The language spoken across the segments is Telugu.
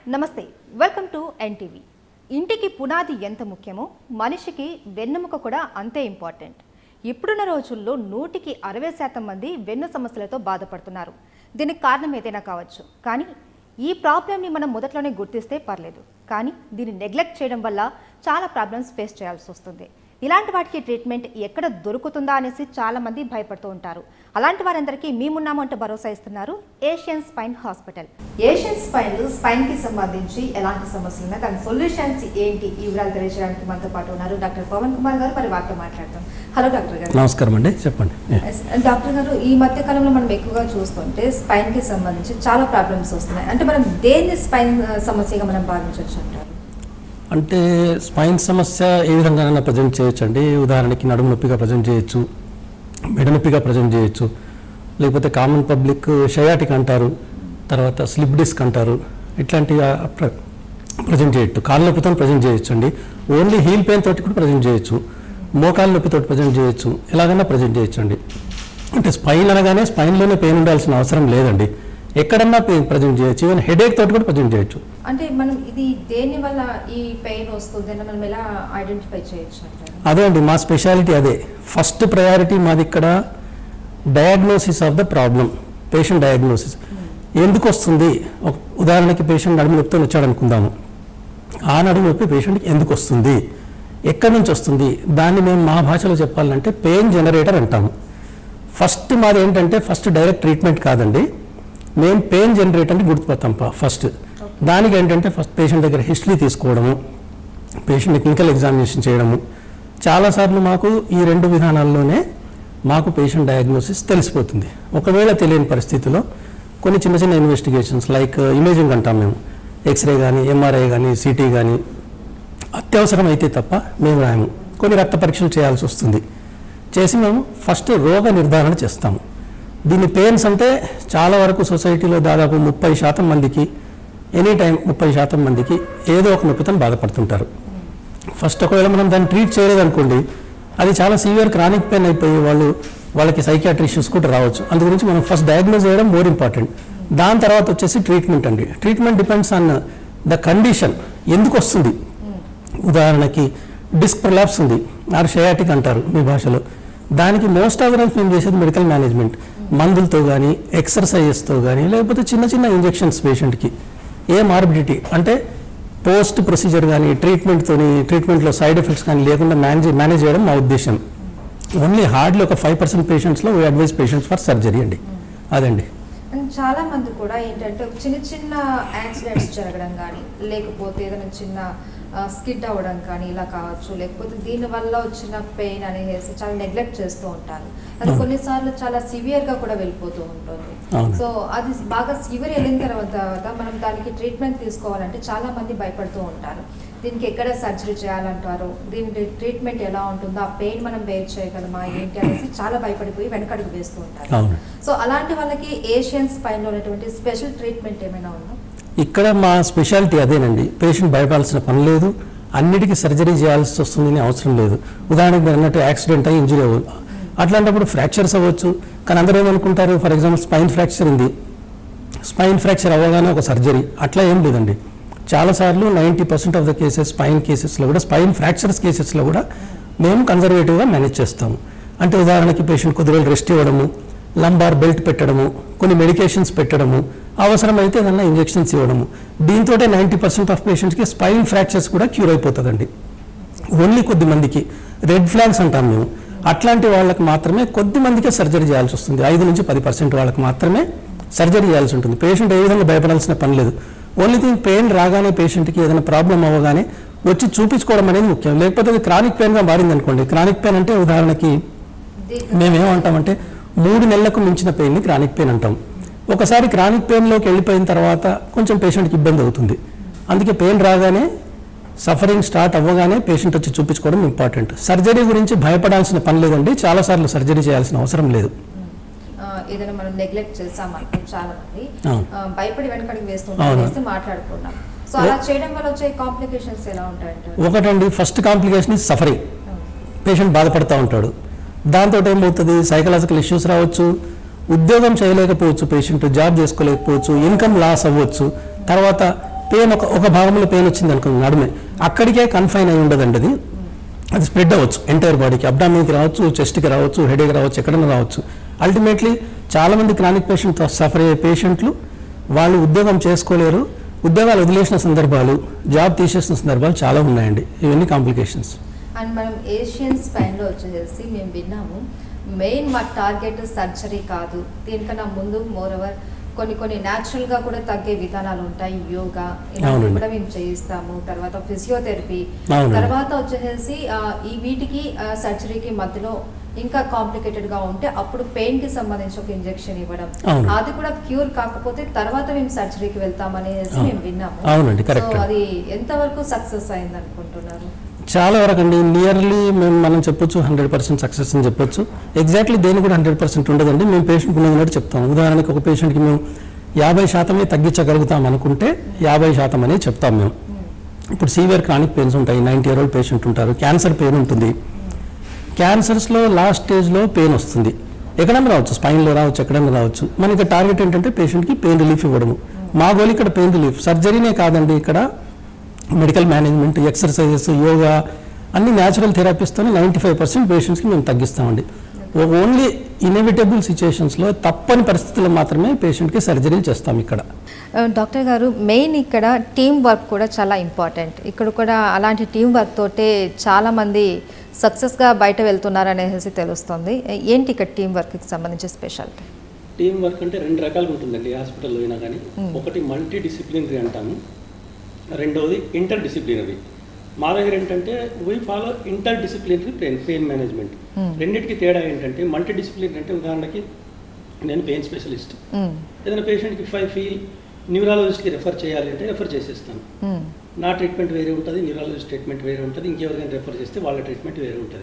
నమస్తే వెల్కమ్ టు ఎన్టీవీ ఇంటికి పునాది ఎంత ముఖ్యమో మనిషికి వెన్నెముక కూడా అంతే ఇంపార్టెంట్ ఇప్పుడున్న రోజుల్లో నూటికి అరవై శాతం మంది వెన్ను సమస్యలతో బాధపడుతున్నారు దీనికి కారణం ఏదైనా కావచ్చు కానీ ఈ ప్రాబ్లమ్ని మనం మొదట్లోనే గుర్తిస్తే పర్లేదు కానీ దీన్ని నెగ్లెక్ట్ చేయడం వల్ల చాలా ప్రాబ్లమ్స్ ఫేస్ చేయాల్సి వస్తుంది ఇలాంటి వాటికి ట్రీట్మెంట్ ఎక్కడ దొరుకుతుందా అనేసి చాలా మంది భయపడుతూ ఉంటారు అలాంటి వారందరికీ మేమున్నాము అంటూ భరోసా ఇస్తున్నారు Asian spine hospital Asian spine spine కి సంబంధించి ఎలాంటి సమస్యలు ఉన్నాయి దాని సొల్యూషన్స్ ఏంటి ఈ వివరాలు తెలియజేయడానికి మనతో పాటు ఉన్నారు డాక్టర్ పవన్ కుమార్ గారు మరి వారితో మాట్లాడతాం హలో డాక్టర్ గారు నమస్కారం అండి చెప్పండి ఎస్, డాక్టర్ గారు ఈ మధ్య కాలంలో మనం ఎక్కువగా చూస్తుంటే స్పైన్ కి సంబంధించి చాలా ప్రాబ్లమ్స్ వస్తున్నాయి అంటే మనం దేన్ని స్పైన్ ఆ, సమస్యగా మనం భావించవచ్చు అంటారు అంటే స్పైన్ సమస్య ఏ విధంగానైనా ప్రజెంట్ చేయొచ్చు అండి ఉదాహరణకి నడుము నొప్పిగా ప్రజెంట్ చేయొచ్చు మెడ నొప్పిగా ప్రజెంట్ చేయొచ్చు లేకపోతే కామన్ పబ్లిక్ షయాటిక్ అంటారు తర్వాత స్లిప్ డిస్క్ అంటారు ఇట్లాంటి ప్రజెంట్ చేయొచ్చు కాళ్ళ నొప్పితో ప్రజెంట్ చేయొచ్చు అండి ఓన్లీ హీల్ పెయిన్ తోటి కూడా ప్రజెంట్ చేయొచ్చు మోకాళ్ళ నొప్పితో ప్రజెంట్ చేయొచ్చు ఎలాగైనా ప్రజెంట్ చేయొచ్చు అండి అంటే స్పైన్ అనగానే స్పైన్లోనే పెయిన్ ఉండాల్సిన అవసరం లేదండి ఎక్కడన్నా పెయిన్ ప్రజెంట్ చేయొచ్చు ఈవెన్ హెడేక్ తోటి కూడా ప్రజెంట్ చేయొచ్చు అంటే మనం ఇది దేని వల్ల ఈ పెయిన్ వస్తుంది అని మనం ఎలా ఐడెంటిఫై చేయొచ్చు అంటారు అదే అండి మా స్పెషాలిటీ అదే ఫస్ట్ ప్రయారిటీ మాది ఇక్కడ diagnosis of the problem patient diagnosis ఎందుకు వస్తుంది ఒక ఉదాహరణకి పేషెంట్ నడుము నొప్పితో వచ్చాడు అనుకుందాము ఆ నడుము నొప్పి పేషెంట్కి ఎందుకు వస్తుంది ఎక్కడి నుంచి వస్తుంది దాన్ని మేము మా భాషలో చెప్పాలంటే పెయిన్ జనరేటర్ అంటాము ఫస్ట్ మాది ఏంటంటే ఫస్ట్ డైరెక్ట్ ట్రీట్మెంట్ కాదండి మేము పెయిన్ జనరేటర్ని గుర్తుపడతాం ఫస్ట్ దానికి ఏంటంటే ఫస్ట్ పేషెంట్ దగ్గర హిస్టరీ తీసుకోవడము పేషెంట్ క్లినికల్ ఎగ్జామినేషన్ చేయడము చాలాసార్లు మాకు ఈ రెండు విధానాల్లోనే మాకు పేషెంట్ డయాగ్నోసిస్ తెలిసిపోతుంది ఒకవేళ తెలియని పరిస్థితిలో కొన్ని చిన్న చిన్న ఇన్వెస్టిగేషన్స్ లైక్ ఇమేజింగ్ అంటాం మేము ఎక్స్రే కానీ ఎంఆర్ఐ కానీ సిటీ కానీ అత్యవసరం అయితే తప్ప మేము రాయము కొన్ని రక్త పరీక్షలు చేయాల్సి వస్తుంది చేసి మేము ఫస్ట్ రోగ నిర్ధారణ చేస్తాము దీని పెయిన్స్ అంటే చాలా వరకు సొసైటీలో దాదాపు ముప్పై శాతం మందికి ఎనీ టైం ముప్పై శాతం మందికి ఏదో ఒక నొప్పితో బాధపడుతుంటారు ఫస్ట్ ఒకవేళ మనం దాన్ని ట్రీట్ చేయలేదనుకోండి అది చాలా సివియర్ క్రానిక్ పెయిన్ అయిపోయి వాళ్ళు వాళ్ళకి సైకియాట్రీ ఇష్యూస్ కూడా రావచ్చు అందు గురించి మనం ఫస్ట్ డయాగ్నోజ్ చేయడం మోర్ ఇంపార్టెంట్ దాని తర్వాత వచ్చేసి ట్రీట్మెంట్ అండి treatment depends on the condition ఎందుకు వస్తుంది ఉదాహరణకి డిస్క్ ప్రొలాప్స్ ఉంది ఆర్ షయాటిక్ అంటారు మీ భాషలో దానికి మోస్ట్ ఆఫ్ టైమ్స్ మేము చేసేది మెడికల్ మేనేజ్మెంట్ మందులతో కానీ ఎక్సర్సైజెస్తో కానీ లేకపోతే చిన్న చిన్న ఇంజెక్షన్స్ పేషెంట్కి ఏ మార్బిడిటీ అంటే పోస్ట్ ప్రొసీజర్ కానీ ట్రీట్మెంట్తోని ట్రీట్మెంట్లో సైడ్ ఎఫెక్ట్స్ కానీ లేకుండా మేనేజ్ మేనేజ్ చేయడం మా ఉద్దేశం ఓన్లీ హార్డ్లీ ఒక ఫైవ్ పర్సెంట్ పేషెంట్స్లో we advise patients for surgery అండి అదండి అండ్ చాలా మంది కూడా ఏంటంటే ఒక చిన్న చిన్న యాక్సిడెంట్స్ జరగడం కానీ లేకపోతే ఏదైనా చిన్న స్కిడ్ అవ్వడం కానీ ఇలా కావచ్చు లేకపోతే దీని వల్ల వచ్చిన పెయిన్ అనేసి చాలా నెగ్లెక్ట్ చేస్తూ ఉంటారు అది అవును. కొన్నిసార్లు చాలా సివియర్ గా కూడా వెళ్ళిపోతూ ఉంటుంది అవును. సో అది బాగా సివియర్ వెళ్ళిన తర్వాత మనం దానికి ట్రీట్మెంట్ తీసుకోవాలంటే చాలా మంది భయపడుతూ ఉంటారు దీనికి ఎక్కడ సర్జరీ చేయాలంటారు దీని ట్రీట్మెంట్ ఎలా ఉంటుందో ఆ పెయిన్ మనం బేర్ చేయగలమా ఏంటి అనేసి చాలా భయపడిపోయి వెనకడుగు వేస్తూ ఉంటారు అవును సో అలాంటి వాళ్ళకి ఏషియన్ స్పైన్ లో ఉన్నటువంటి స్పెషల్ ట్రీట్మెంట్ ఏమైనా ఉందా ఇక్కడ మా స్పెషాలిటీ అదేనండి పేషెంట్ భయపడాల్సిన పని లేదు అన్నిటికీ సర్జరీ చేయాల్సి వస్తుంది అని అవసరం లేదు ఉదాహరణకు మీరు అన్నట్టు యాక్సిడెంట్ అయ్యి ఇంజరీ అవ్వదు అట్లాంటప్పుడు ఫ్రాక్చర్స్ అవ్వచ్చు కానీ అందరూ ఏమనుకుంటారు ఫర్ ఎగ్జాంపుల్ స్పైన్ ఫ్రాక్చర్ ఉంది స్పైన్ ఫ్రాక్చర్ అవ్వగానే ఒక సర్జరీ అట్లా ఏం లేదండి చాలాసార్లు ninety percent of the cases spine కేసెస్లో కూడా స్పైన్ ఫ్రాక్చర్స్ కేసెస్లో కూడా మేము కన్జర్వేటివ్గా మేనేజ్ చేస్తాము అంటే ఉదాహరణకి పేషెంట్ కొద్ది రోజులు రెస్ట్ ఇవ్వడము లంబార్ బెల్ట్ పెట్టడము కొన్ని మెడికేషన్స్ పెట్టడము అవసరమైతే ఏదన్నా ఇంజెక్షన్స్ ఇవ్వడము దీంతో నైంటీ పర్సెంట్ ఆఫ్ పేషెంట్స్కి స్పైన్ ఫ్రాక్చర్స్ కూడా క్యూర్ అయిపోతుందండి ఓన్లీ కొద్ది మందికి రెడ్ ఫ్లాగ్స్ అంటాం మేము అట్లాంటి వాళ్ళకి మాత్రమే కొద్ది మందికే సర్జరీ చేయాల్సి వస్తుంది ఐదు నుంచి పది పర్సెంట్ వాళ్ళకి మాత్రమే సర్జరీ చేయాల్సి ఉంటుంది పేషెంట్ ఏ విధంగా భయపడాల్సిన పని లేదు ఓన్లీ థింగ్ పెయిన్ రాగానే పేషెంట్కి ఏదైనా ప్రాబ్లం అవ్వగానే వచ్చి చూపించుకోవడం అనేది ముఖ్యం లేకపోతే అది క్రానిక్ పెయిన్గా మారింది అనుకోండి క్రానిక్ పెయిన్ అంటే ఉదాహరణకి మేము ఏమంటామంటే మూడు నెలలకు మించిన పెయిన్ని క్రానిక్ పెయిన్ అంటాం ఒకసారి క్రానిక్ పెయిన్లోకి వెళ్ళిపోయిన తర్వాత కొంచెం పేషెంట్కి ఇబ్బంది అవుతుంది అందుకే పెయిన్ రాగానే సఫరింగ్ స్టార్ట్ అవ్వగానే పేషెంట్ వచ్చి చూపించుకోవడం ఇంపార్టెంట్ సర్జరీ గురించి భయపడాల్సిన పని లేదండి చాలాసార్లు సర్జరీ చేయాల్సిన అవసరం లేదు ఆ, ఏదైనా మనం నెగ్లెక్ట్ చేస్తాం అనుకో చాలా మంది అవును. ఆ, భయపడి వెనకడికి వేస్తుంటాం అవును. వేస్తే మాట్లాడుకున్నాం సో అలా చేయడం వల్ల వచ్చే కాంప్లికేషన్స్ ఎలా ఉంటాయంటే ఒకటండి first complication is suffering patient బాధపడుతూ ఉంటాడు దాంతో ఏమవుతుంది సైకలాజికల్ ఇష్యూస్ రావచ్చు ఉద్యోగం చేయలేకపోవచ్చు పేషెంట్ జాబ్ చేసుకోలేకపోవచ్చు ఇన్కమ్ లాస్ అవ్వచ్చు తర్వాత పెయిన్ ఒక ఒక భాగంలో పెయిన్ వచ్చింది అనుకోండి నడుమే అక్కడికే కన్ఫైన్ అయి ఉండదండి అది అది స్ప్రెడ్ అవ్వచ్చు ఎంటైర్ బాడీకి అబ్డామిన్కి రావచ్చు చెస్ట్కి రావచ్చు హెడేక్ రావచ్చు ఎక్కడైనా రావచ్చు అల్టిమేట్లీ చాలామంది క్రానిక్ పేషెంట్తో సఫర్ అయ్యే పేషెంట్లు వాళ్ళు ఉద్యోగం చేసుకోలేరు ఉద్యోగాలు వదిలేసిన సందర్భాలు జాబ్ తీసేసిన సందర్భాలు చాలా ఉన్నాయండి ఇవన్నీ కాంప్లికేషన్స్ అండ్ మనం ఏషియన్ స్పైన్లో వచ్చేసి మేము విన్నాము మెయిన్ మా టార్గెట్ సర్జరీ కాదు దీనికన్నా ముందు మోర్ ఓవర్ కొన్ని కొన్ని natural గా కూడా తగ్గే విధానాలు ఉంటాయి యోగా ఇలాంటివి అవునండి. కూడా మేము చేయిస్తాము తర్వాత ఫిజియోథెరపీ అవునండి. తర్వాత వచ్చేసి ఆ, ఈ వీటికి సర్జరీకి మధ్యలో ఇంకా కాంప్లికేటెడ్ గా ఉంటే అప్పుడు పెయిన్ కి సంబంధించి ఒక ఇంజెక్షన్ ఇవ్వడం అవును. అది కూడా క్యూర్ కాకపోతే తర్వాత మేము సర్జరీకి వెళ్తామనేసి అవును. మేము విన్నాము అవునండి, correct. సో అది ఎంతవరకు సక్సెస్ అయింది అనుకుంటున్నారు చాలా వరకు అండి నియర్లీ మేము మనం చెప్పొచ్చు హండ్రెడ్ పర్సెంట్ సక్సెస్ అని చెప్పొచ్చు ఎగ్జాక్ట్లీ దేని కూడా హండ్రెడ్ పర్సెంట్ ఉండదండి మేము పేషెంట్కి ఉన్నది చెప్తాం ఉదాహరణకి ఒక పేషెంట్కి మేము యాభై శాతమే తగ్గించగలుగుతాం అనుకుంటే యాభై శాతం అనే చెప్తాం మేము ఇప్పుడు సీవియర్ క్రానిక్ పెయిన్స్ ఉంటాయి నైంటీ ఇయర్ ఓల్డ్ పేషెంట్ ఉంటారు క్యాన్సర్ పెయిన్ ఉంటుంది క్యాన్సర్స్లో లాస్ట్ స్టేజ్లో పెయిన్ వస్తుంది ఎక్కడైనా రావచ్చు స్పైన్లో రావచ్చు ఎక్కడైనా రావచ్చు మనకి టార్గెట్ ఏంటంటే పేషెంట్కి పెయిన్ రిలీఫ్ ఇవ్వడము మా గోల్ ఇక్కడ పెయిన్ రిలీఫ్ సర్జరీనే కాదండి ఇక్కడ మెడికల్ మేనేజ్మెంట్ ఎక్సర్సైజెస్ యోగా అన్ని న్యాచురల్ థెరపీస్తోనే నైంటీ ఫైవ్ పర్సెంట్ పేషెంట్స్కి మేము తగ్గిస్తామండి ఓన్లీ ఇన్ఎవిటబుల్ సిచ్యుయేషన్స్లో తప్పని పరిస్థితుల్లో మాత్రమే పేషెంట్కి సర్జరీలు చేస్తాం ఇక్కడ ఆ, డాక్టర్ గారు మెయిన్ ఇక్కడ టీం వర్క్ కూడా చాలా ఇంపార్టెంట్ ఇక్కడ కూడా అలాంటి టీం వర్క్ తోటే చాలా మంది సక్సెస్గా బయట వెళ్తున్నారు అనేసి తెలుస్తుంది ఏంటి ఇక్కడ టీం వర్క్కి సంబంధించి స్పెషాలిటీ టీం వర్క్ అంటే రెండు రకాలుగా ఉంటుందండి హాస్పిటల్లో అయినా కానీ ఒకటి మల్టీ డిసిప్లినరీ అంటాము రెండవది ఇంటర్ డిసిప్లినరీ మా దగ్గర ఏంటంటే we follow inter disciplinary pain pain management రెండింటికి తేడా ఏంటంటే మల్టీ డిసిప్లినరీ అంటే ఉదాహరణకి నేను పెయిన్ స్పెషలిస్ట్ ఏదైనా పేషెంట్కి ఫైవ్ ఫీల్ న్యూరాలజిస్ట్కి రెఫర్ చేయాలి అంటే రెఫర్ చేసేస్తాను నా ట్రీట్మెంట్ వేరే ఉంటుంది న్యూరాలజిస్ట్ ట్రీట్మెంట్ వేరే ఉంటుంది ఇంకెవరికైనా రెఫర్ చేస్తే వాళ్ళ ట్రీట్మెంట్ వేరే ఉంటుంది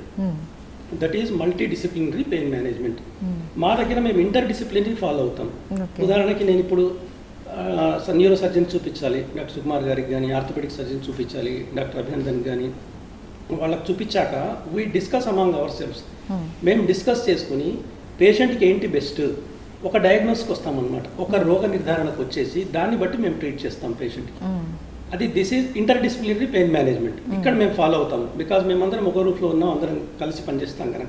that is multi disciplinary pain management మా దగ్గర మేము ఇంటర్ డిసిప్లినరీ ఫాలో అవుతాం Okay. ఉదాహరణకి నేను ఇప్పుడు న్యూరో సర్జన్ చూపించాలి డాక్టర్ సుకుమార్ గారికి కానీ ఆర్థోపెడిక్ సర్జన్ చూపించాలి డాక్టర్ అభినందన్ కానీ వాళ్ళకి చూపించాక we discuss among ourselves మేము డిస్కస్ చేసుకుని పేషెంట్కి ఏంటి బెస్ట్ ఒక డయాగ్నోస్కి వస్తామన్నమాట ఒక రోగ నిర్ధారణకు వచ్చేసి దాన్ని బట్టి మేము ట్రీట్ చేస్తాం పేషెంట్కి అది this is inter disciplinary pain management ఇక్కడ మేము ఫాలో అవుతాం బికాజ్ మేమందరం ఒక రూఫ్లో ఉన్నాం అందరం కలిసి పనిచేస్తాం కనుక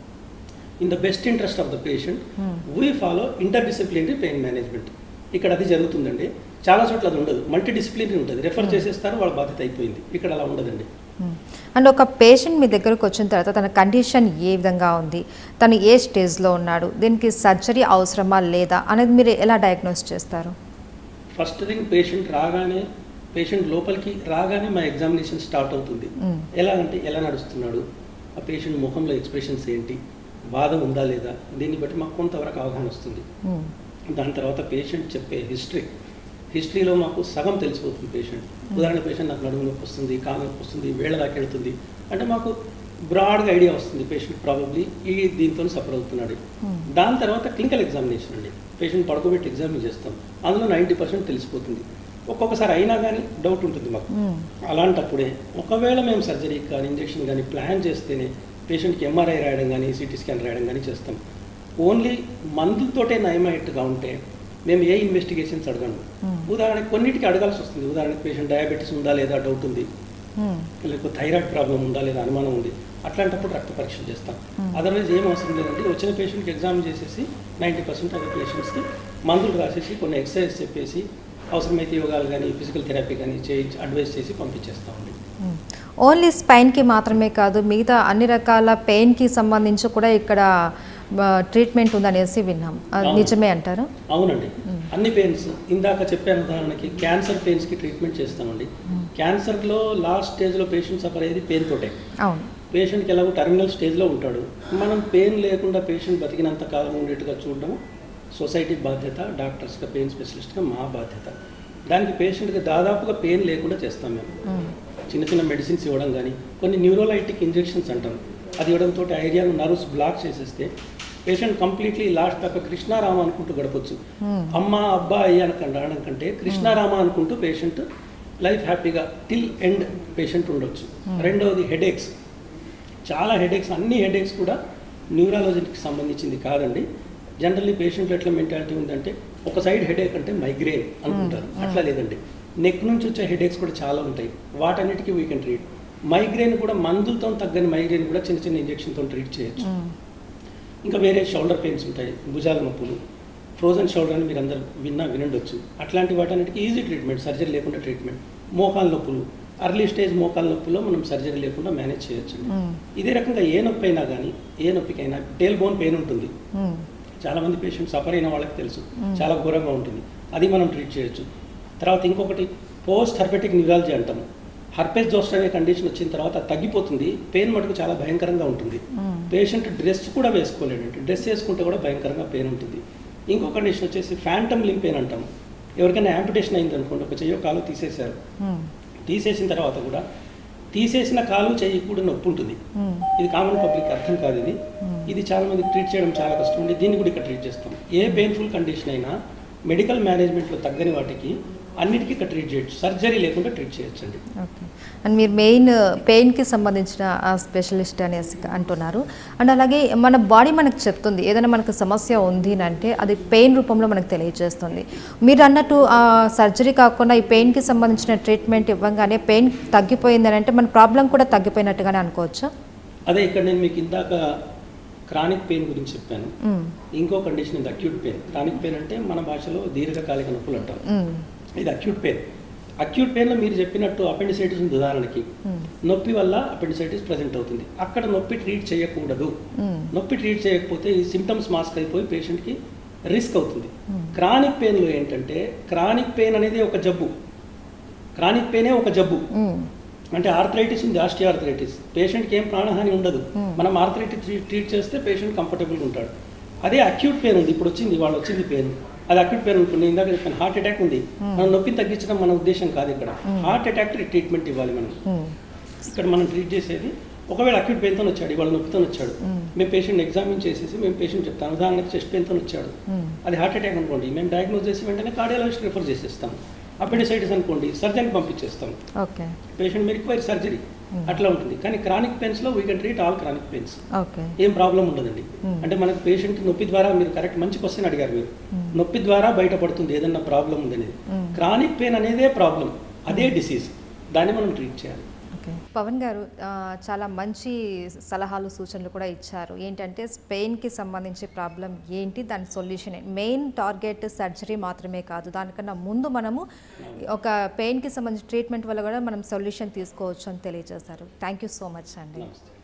in the best interest of the patient we follow inter disciplinary pain management ఇక్కడ అది జరుగుతుందండి చాలా చోట్ల అది ఉండదు మల్టీ డిసిప్లినరీ ఉంటుంది రెఫర్ చేసేస్తారు వాళ్ళ బాధ్యత అయిపోయింది ఇక్కడ అలా ఉండదండి అండ్ ఒక పేషెంట్ మీ దగ్గరకు వచ్చిన తర్వాత తన కండిషన్ ఏ విధంగా ఉంది తను ఏ స్టేజ్లో ఉన్నాడు దీనికి సర్జరీ అవసరమా లేదా అనేది మీరు ఎలా డయాగ్నోస్ చేస్తారు ఫస్ట్ థింగ్ పేషెంట్ రాగానే పేషెంట్ లోపలికి రాగానే మా ఎగ్జామినేషన్ స్టార్ట్ అవుతుంది Mm. ఎలా అంటే ఎలా నడుస్తున్నాడు ఆ పేషెంట్ ముఖంలో ఎక్స్ప్రెషన్స్ ఏంటి బాధ ఉందా లేదా దీన్ని బట్టి మాకు కొంతవరకు అవగాహన వస్తుంది దాని తర్వాత పేషెంట్ చెప్పే హిస్టరీ హిస్టరీలో మాకు సగం తెలిసిపోతుంది పేషెంట్ ఉదాహరణ పేషెంట్ నాకు నడుము నొప్పి వస్తుంది కాలు నొప్పి వస్తుంది వేళ్ళ దాకా వెళ్తుంది అంటే మాకు బ్రాడ్గా ఐడియా వస్తుంది పేషెంట్ ప్రాబబ్లీ ఈ దీంతో సఫర్ అవుతున్నాడు దాని తర్వాత క్లినికల్ ఎగ్జామినేషన్ అండి పేషెంట్ పడుకోబెట్టి ఎగ్జామిన్ చేస్తాం అందులో నైంటీ పర్సెంట్ తెలిసిపోతుంది ఒక్కొక్కసారి అయినా కానీ డౌట్ ఉంటుంది మాకు అలాంటప్పుడే ఒకవేళ మేము సర్జరీ కానీ ఇంజెక్షన్ కానీ ప్లాన్ చేస్తేనే పేషెంట్కి ఎంఆర్ఐ రాయడం కానీ సిటీ స్కాన్ రాయడం కానీ చేస్తాం ఓన్లీ మందులతోటే నయమయ్యేట్టుగా ఉంటే మేము ఏ ఇన్వెస్టిగేషన్స్ అడగండి ఉదాహరణకి కొన్నిటికి అడగాల్సి వస్తుంది ఉదాహరణకి పేషెంట్ డయాబెటీస్ ఉందా లేదా డౌట్ ఉంది లేకపోతే థైరాయిడ్ ప్రాబ్లం ఉందా లేదా అనుమానం ఉంది అట్లాంటప్పుడు రక్త పరీక్షలు చేస్తాం అదర్వైజ్ ఏం అవసరం లేదండి వచ్చిన పేషెంట్కి ఎగ్జామ్ చేసేసి నైంటీ పర్సెంట్ ఆఫ్ పేషెంట్స్కి మందులు రాసేసి కొన్ని ఎక్సర్సైజ్ చెప్పేసి అవసరమైతే యోగాలు కానీ ఫిజికల్ థెరపీ కానీ చేయించి అడ్వైస్ చేసి పంపించేస్తామండి ఓన్లీ స్పైన్కి మాత్రమే కాదు మిగతా అన్ని రకాల పెయిన్కి సంబంధించి కూడా ఇక్కడ ట్రీట్మెంట్ ఉందనేసి విన్నాం అది అవును. నిజమే అంటారు అవునండి అన్ని పెయిన్స్ ఇందాక చెప్పాను ఉదాహరణకి క్యాన్సర్ పెయిన్స్కి ట్రీట్మెంట్ చేస్తామండి క్యాన్సర్లో లాస్ట్ స్టేజ్లో పేషెంట్ సఫర్ అయ్యేది పెయిన్ తోటే అవును పేషెంట్కి ఎలాగో టర్మినల్ స్టేజ్లో ఉంటాడు మనం పెయిన్ లేకుండా పేషెంట్ బతికినంత కాలం ఉండేట్టుగా చూడడం సొసైటీ బాధ్యత డాక్టర్స్గా పెయిన్ స్పెషలిస్ట్గా మా బాధ్యత దానికి పేషెంట్కి దాదాపుగా పెయిన్ లేకుండా చేస్తాం మేము చిన్న చిన్న మెడిసిన్స్ ఇవ్వడం కానీ కొన్ని న్యూరోలైటిక్ ఇంజెక్షన్స్ అంటాం అది ఇవ్వడంతో ఆ ఏరియాను నర్వ్స్ బ్లాక్ చేసేస్తే పేషెంట్ కంప్లీట్లీ లాస్ట్ దాకా కృష్ణారామ అనుకుంటూ గడపచ్చు అమ్మ అబ్బా అయ్యి అనకండి అనడం కంటే కృష్ణారామ అనుకుంటూ పేషెంట్ లైఫ్ హ్యాపీగా టిల్ ఎండ్ పేషెంట్ ఉండొచ్చు రెండవది హెడేక్స్ చాలా హెడేక్స్ అన్ని హెడేక్స్ కూడా న్యూరాలజీకి సంబంధించింది కాదండి జనరల్లీ పేషెంట్ ఎట్లా మెంటాలిటీ ఉందంటే ఒక సైడ్ హెడేక్ అంటే మైగ్రేన్ అనుకుంటారు అట్లా లేదండి నెక్ నుంచి వచ్చే హెడేక్స్ కూడా చాలా ఉంటాయి వాటన్నిటికీ వీ కెన్ ట్రీట్ మైగ్రేన్ కూడా మందులతో తగ్గని మైగ్రేన్ కూడా చిన్న చిన్న ఇంజెక్షన్తో ట్రీట్ చేయొచ్చు ఇంకా వేరే షోల్డర్ పెయిన్స్ ఉంటాయి భుజాల నొప్పులు ఫ్రోజన్ షోల్డర్ అని మీరు అందరు విన్నా వినండొచ్చు అట్లాంటి వాటన్నిటికీ ఈజీ ట్రీట్మెంట్ సర్జరీ లేకుండా ట్రీట్మెంట్ మోకాల నొప్పులు అర్లీ స్టేజ్ మోకాల నొప్పుల్లో మనం సర్జరీ లేకుండా మేనేజ్ చేయొచ్చు ఇదే రకంగా ఏ నొప్పి అయినా కానీ ఏ నొప్పికైనా టేల్ బోన్ పెయిన్ ఉంటుంది చాలా మంది పేషెంట్స్ సఫర్ అయిన వాళ్ళకి తెలుసు చాలా ఘోరంగా ఉంటుంది అది మనం ట్రీట్ చేయొచ్చు తర్వాత ఇంకొకటి పోస్ట్ హర్పెటిక్ న్యూరాలజీ అంటాము హర్పెస్ జోస్టర్ అనే కండిషన్ వచ్చిన తర్వాత అది తగ్గిపోతుంది పెయిన్ మటుకు చాలా భయంకరంగా ఉంటుంది పేషెంట్ డ్రెస్ కూడా వేసుకోలేడండి డ్రెస్ వేసుకుంటే కూడా భయంకరంగా పెయిన్ ఉంటుంది ఇంకో కండిషన్ వచ్చేసి ఫ్యాంటమ్ లింప్ పెయిన్ అంటాము ఎవరికైనా యాంపిటేషన్ అయింది అనుకోండి ఒక చెయ్యో కాలు తీసేశారు తీసేసిన తర్వాత కూడా తీసేసిన కాలు చెయ్యి కూడా నొప్పి ఉంటుంది ఇది కామన్ పబ్లిక్ అర్థం కాదు ఇది ఇది చాలా మందికి ట్రీట్ చేయడం చాలా కష్టం అండి దీన్ని కూడా ఇక్కడ ట్రీట్ చేస్తాం ఏ పెయిన్ఫుల్ కండిషన్ అయినా మెడికల్ మేనేజ్మెంట్లో తగ్గని వాటికి అన్నిటికీ ఇక్కడ ట్రీట్ చేయొచ్చు సర్జరీ లేకుండా ట్రీట్ చేయొచ్చు అండి ఓకే అండ్ మీరు మెయిన్ పెయిన్కి సంబంధించిన ఆ స్పెషలిస్ట్ అనేసి అంటున్నారు అండ్ అలాగే మన బాడీ మనకు చెప్తుంది ఏదైనా మనకు సమస్య ఉంది అని అంటే అది పెయిన్ రూపంలో మనకు తెలియజేస్తుంది మీరు అన్నట్టు ఆ సర్జరీ కాకుండా ఈ పెయిన్కి సంబంధించిన ట్రీట్మెంట్ ఇవ్వగానే పెయిన్ తగ్గిపోయింది అని అంటే మన ప్రాబ్లం కూడా తగ్గిపోయినట్టుగానే అనుకోవచ్చా అదే ఇక్కడ నేను మీకు ఇందాక క్రానిక్ పెయిన్ గురించి చెప్పాను మ్మ్. ఇంకో కండిషన్ ఇది అక్యూట్ పెయిన్ క్రానిక్ పెయిన్ అంటే మన భాషలో దీర్ఘకాలిక నొప్పులు అంటాం మ్మ్. ఇది అక్యూట్ పెయిన్ అక్యూట్ పెయిన్లో మీరు చెప్పినట్టు అపెండిసైటిస్ ఉంది ఉదాహరణకి నొప్పి వల్ల అపెండిసైటిస్ ప్రజెంట్ అవుతుంది అక్కడ నొప్పి ట్రీట్ చేయకూడదు మ్మ్. నొప్పి ట్రీట్ చేయకపోతే ఈ సిమ్టమ్స్ మాస్క్ అయిపోయి పేషెంట్కి రిస్క్ అవుతుంది క్రానిక్ పెయిన్లో ఏంటంటే క్రానిక్ పెయిన్ అనేది ఒక జబ్బు క్రానిక్ పెయినే ఒక జబ్బు మ్మ్. అంటే ఆర్థరైటిస్ ఉంది ఆస్టియో ఆర్థరైటిస్ పేషెంట్కి ఏం ప్రాణహాని ఉండదు మనం ఆర్థరైటిస్ ట్రీట్ చేస్తే పేషెంట్ కంఫర్టబుల్గా ఉంటాడు అదే అక్యూట్ పెయిన్ ఉంది ఇప్పుడు వచ్చింది వాళ్ళు వచ్చింది పెయిన్ అది అక్యూట్ పెయిన్ ఉంటుంది ఇందాక చెప్పాను హార్ట్ అటాక్ ఉంది మనం నొప్పిని తగ్గించడం మన ఉద్దేశం కాదు ఇక్కడ హార్ట్ అటాక్ ట్రీట్మెంట్ ఇవ్వాలి మనం మ్మ్. ఇక్కడ మనం ట్రీట్ చేసేది ఒకవేళ అక్యూట్ పెయిన్తో వచ్చాడు ఇవాళ నొప్పితో వచ్చాడు మేము పేషెంట్ ఎగ్జామిన్ చేసేసి మేము పేషెంట్ చెప్తాను ఉదాహరణకి చెస్ట్ పెయిన్తో వచ్చాడు మ్మ్. అది హార్ట్ అటాక్ అనుకోండి మేము డయాగ్నోస్ చేసి వెంటనే కార్డియాలజిస్ట్ రిఫర్ చేసేస్తాం అపెండిసైటిస్ అనుకోండి సర్జన్కి పంపించేస్తాం ఓకే పేషెంట్ మీరు రిక్వైర్ సర్జరీ అట్లా ఉంటుంది కానీ క్రానిక్ పెయిన్స్లో we can treat all chronic pains okay ఏం ప్రాబ్లం ఉండదండి అంటే మనకు పేషెంట్ నొప్పి ద్వారా మీరు కరెక్ట్ మంచి క్వశ్చన్ అడిగారు మీరు నొప్పి ద్వారా బయటపడుతుంది ఏదన్నా ప్రాబ్లం ఉందనేది క్రానిక్ పెయిన్ అనేదే ప్రాబ్లం అదే డిసీజ్ దాన్ని మనం ట్రీట్ చేయాలి ఓకే పవన్ గారు ఆ, చాలా మంచి సలహాలు సూచనలు కూడా ఇచ్చారు ఏంటంటే స్పెయిన్కి సంబంధించి ప్రాబ్లం ఏంటి దాని సొల్యూషన్ మెయిన్ టార్గెట్ సర్జరీ మాత్రమే కాదు దానికన్నా ముందు మనము ఒక పెయిన్కి సంబంధించి ట్రీట్మెంట్ వల్ల కూడా మనం సొల్యూషన్ తీసుకోవచ్చు అని తెలియజేశారు థ్యాంక్ యూ సో మచ్ అండి నమస్తే